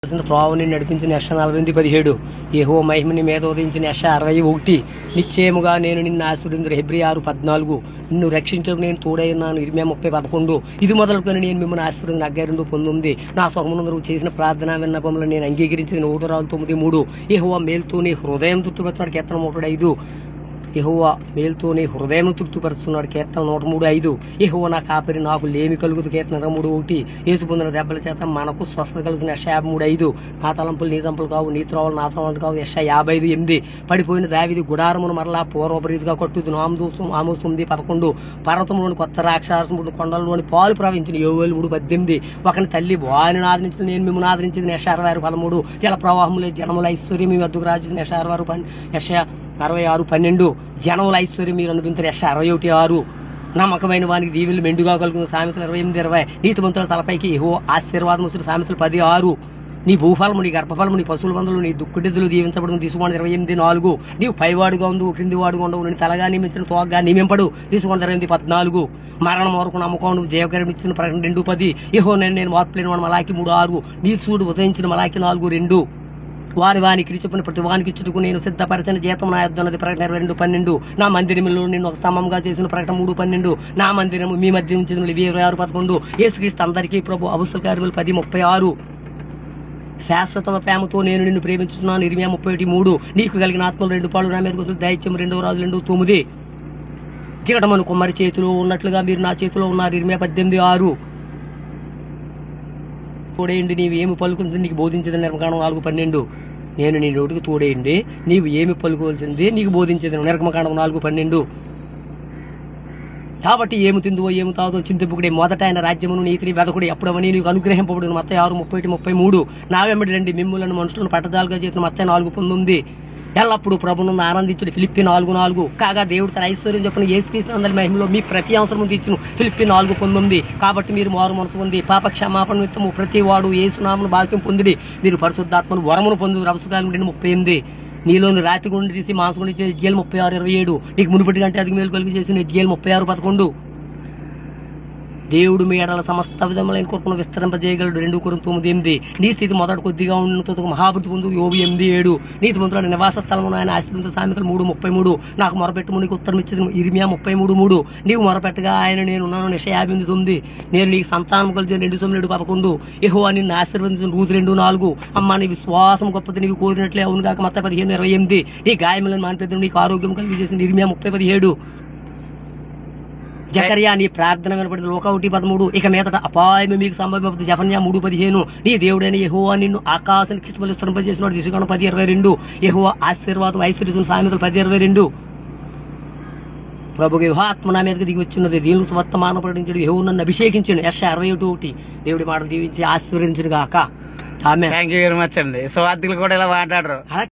త్రోవని నడిపించిన యశ నలభై ఎనిమిది పదిహేడు ఏహో మహిమని మీద ఉదయించిన యశ అరవై ఒకటి నిశ్చయముగా నేను నిన్ను ఆశ్రయించిన హెబ్రి ఆరు పద్నాలుగు నిన్ను రక్షించడం నేను తోడైనాను ఇరిమే ముప్పై పదకొండు ఇది మొదలుకొని నేను మిమ్మల్ని ఆశ్రయించిన అగ్గాయి రెండు పొందుంది నా సొగమునందరూ చేసిన ప్రార్థన విన్నపములు నేను అంగీకరించిన నూట రాలు తొమ్మిది మూడు ఏహో మేలుతో నీ హృదయం తృప్తిపరచున్నాడు కీర్తన ఒకటి ఐదు యహోవా మేలుతోనే హృదయం తృప్తిపరుస్తున్నాడు కీర్తన నూట మూడు ఐదు యహోవా నా కాపరి నాకు లేమి కలుగుతు కీర్తన ఇరవై మూడు ఒకటి యేసు పొందిన దెబ్బల చేత మనకు స్వస్థత కలుగుతున్న యశ యాభై మూడు ఐదు నా తలంపులు నీ తలంపులు కావు నీ త్రోవలు నా త్రోవలు కావు యశ యాభై ఐదు ఎనిమిది పడిపోయిన దావిది గుడారమును మరలా పూర్వపరీతిగా కొట్టుది నామదూసం ఆమోస్తుంది పదకొండు పర్వతంలోని కొత్త రాక్షసముడు కొండలలోని పాలు ప్రవహించిన యోవేలు మూడు పద్దెనిమిది ఒకని తల్లి వారిని ఆదరించిన నేను మిమ్మల్ని ఆదరించింది యశ అరవై ఆరు పదమూడు జల ప్రవాహములే జనముల ఐశ్వర్యం మీ వద్దకు రాజు యశ అరవై ఆరు పన్- యశ అరవై ఆరు పన్నెండు జనముల ఐశ్వర్యం మీరు అనుభవించిన యశ అరవై ఒకటి ఆరు నమ్మకమైన వానికి దీవులు మెండుగా కలుగుతున్న సామెతలు ఇరవై ఎనిమిది ఇరవై నీతిమంతుల తలపైకి ఏహో ఆశీర్వాదం వస్తున్న సామెతలు పది ఆరు నీ భూఫలము నీ గర్భఫలము నీ పశువుల మందులు నీ దుక్కుడిద్దులు దీవించబడును తీసుకోండి ఇరవై ఎనిమిది నాలుగు నీవు పైవాడుగా ఉండు క్రింది వాడుగా ఉండవు నేను తలగా నియమించిన తోగ్గా నియమింపడు తీసుకోండి ఇరవై ఎనిమిది పద్నాలుగు మరణం వరకు నమ్మకం జయకరం ఇచ్చిన ప్రకటన రెండు పది ఏహో నేను నేను మార్పు లేని వాడు మలాకి మూడు ఆరు నీ చూడు ఉదయించిన మలాకి నాలుగు రెండు వారి వానికి ఇచ్చుకుని ప్రతి వానికి ఇచ్చుటకు నేను సిద్ధపరిచిన జీతం నా యొద్ద ఉన్నది ప్రకటన ఇరవై రెండు పన్నెండు నా మందిరంలో నేను ఒక స్తంభంగా చేసిన ప్రకటన మూడు పన్నెండు నా మందిరము మీ మధ్య ఉంచిన ఇరవై ఆరు పదకొండు యేసుక్రీస్తు అందరికీ ప్రభు అవసర కార్యములు పది ముప్పై ఆరు శాశ్వత ప్రేమతో నేను నిన్ను ప్రేమించుతున్నాను ఇరవై ముప్పై ఒకటి మూడు నీకు కలిగిన ఆత్మలు రెండు పాలు నా మీద కోసం దైత్యం రెండవ రాజు రెండు తొమ్మిది చికటమను కుమ్మరి చేతిలో ఉన్నట్లుగా మీరు నా చేతిలో ఉన్నారు ఇరవై పద్దెనిమిది ఆరు తోడేయండి నీవు ఏమి పలుకుతుంది నీకు బోధించదని నిర్మకాండం నాలుగు పన్నెండు నేను నీ నోటికి తోడేయండి నీవు ఏమి పలుకోవాల్సింది నీకు బోధించదని నిర్మకాండం నాలుగు పన్నెండు కాబట్టి ఏమి తిందువో ఏమి తాగుదో చింతింపుకుడే మొదట ఆయన రాజ్యమును నీతిని వెదకుడి అప్పుడవని నీకు అనుగ్రహింపబడును మత్త ఆరు ముప్పై ఒకటి ముప్పై మూడు నా వెంబడి రండి మిమ్ములను మనుషులను పట్టజాలుగా చేసిన మత్త నాలుగు పంతొమ్మిది ఎల్లప్పుడు ప్రభునందు ఆనందించుడు ఫిలిప్పి నాలుగు నాలుగు కాగా దేవుడు తన ఐశ్వర్యం చెప్పిన ఏసుక్రీస్తు అందరి మహిమలో మీ ప్రతి అవసరం తీర్చును ఫిలిప్పి నాలుగు పంతొమ్మిది కాబట్టి మీరు మారు మనసు ఉంది పాప క్షమాపణ నిమిత్తము ప్రతి వాడు ఏసునామను భాగ్యం పొందిడి మీరు పరిశుద్ధాత్మను వరమును పొందు రవసకాలం రెండు ముప్పై ఎనిమిది నీలోని రాతి గుండి తీసి మాంసం గుండి చేసి ఎజ్జియల్ ముప్పై ఆరు ఇరవై ఏడు నీకు మునుపటి కంటే అధిక మేలు కలిగి చేసిన ఎజ్జియల్ ముప్పై ఆరు పదకొండు దేవుడు మీ ఎడల సమస్త విధములైన కొరకును విస్తరింపజేయగలడు రెండు కొరకు తొమ్మిది ఎనిమిది నీ స్థితి మొదట కొద్దిగా ఉన్నతో మహాబుద్ధి పొందు యోగు ఎనిమిది ఏడు నీతి మంత్రుల నివాస స్థలమును ఆయన ఆశ్రయించిన సామెతలు మూడు ముప్పై మూడు నాకు మొరపెట్టుము నీకు ఉత్తరం ఇచ్చింది ఇరిమియా ముప్పై మూడు మూడు నీవు మొరపెట్టగా ఆయన నేను ఉన్నాను నిష యాభై ఎనిమిది తొమ్మిది నేను నీకు సంతానం కలిసి రెండు తొమ్మిది ఏడు పదకొండు ఎహో నిన్ను ఆశీర్వదించిన రూతు రెండు నాలుగు అమ్మ నీ విశ్వాసం గొప్పది నీవు కోరినట్లే అవును కాక మొత్తం పదిహేను ఇరవై ఎనిమిది నీ గాయములను మానిపెద్దు నీకు ఆరోగ్యం కలిగి చేసిన ఇరిమియా ముప్పై పదిహేడు జకర్యా నీ ప్రార్థన వినపడింది లోక ఒకటి పదమూడు ఇక మీదట అపాయం మీకు సంభవించదు జఫన్యా మూడు పదిహేను నీ దేవుడైన యెహోవా నిన్ను ఆకాశానికి కిష్మలు విస్తరింపజేసినాడు దిశగొండ పది ఇరవై రెండు యెహోవా ఆశీర్వాదం ఐశ్వర్యం సామెతలు పది ఇరవై రెండు ప్రభుకి వివాహాత్మ నా మీదకి దిగి వచ్చినది దీని వర్తమానం ప్రకటించడు యెహోవా నన్ను అభిషేకించాడు యశ అరవై ఒకటి ఒకటి దేవుడి మాటలు దీవించి ఆశీర్వదించిన గాక ఆమె థ్యాంక్ యూ వెరీ మచ్ అండి స్వార్థులు కూడా ఇలా మాట్లాడరు